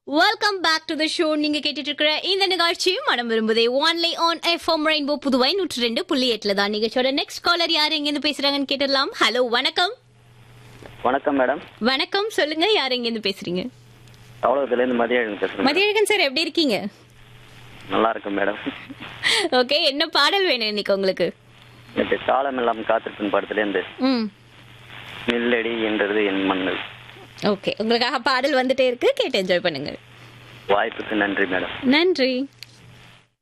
welcome back to the show நீங்க கேட்டுட்டு இருக்கிற இந்த நிகழ்ச்சி மனம் விரும்புதே only on FM rainbow Puduvai நூற்றி ரெண்டு புள்ளி எட்டுல தான் நிகழ்ச்சியோட நெக்ஸ்ட் காலர் யார் எங்க இருந்து பேசுறாங்கன்னு கேட்டுடலாம் ஹலோ வணக்கம் வணக்கம் மேடம் வணக்கம் சொல்லுங்க யார் எங்க இருந்து பேசுறீங்க அவ்வளோதுல இருந்து மதியம் பேசுறேன் மதியழகன் சார் எப்படி இருக்கீங்க நல்லா இருக்கும் மேடம் ஓகே என்ன பாடல் வேணும் இன்னைக்கு உங்களுக்கு நேற்று காலம் எல்லாம் காத்திருப்பின் படத்துலேருந்து ம் நெல்லடி என்றது என் மண்ணல் ஓகே உங்களுக்காக பாடல் வந்துட்டே இருக்கு கேட்டு என்ஜாய் பண்ணுங்க வாய்ப்புக்கு நன்றி மேடம் நன்றி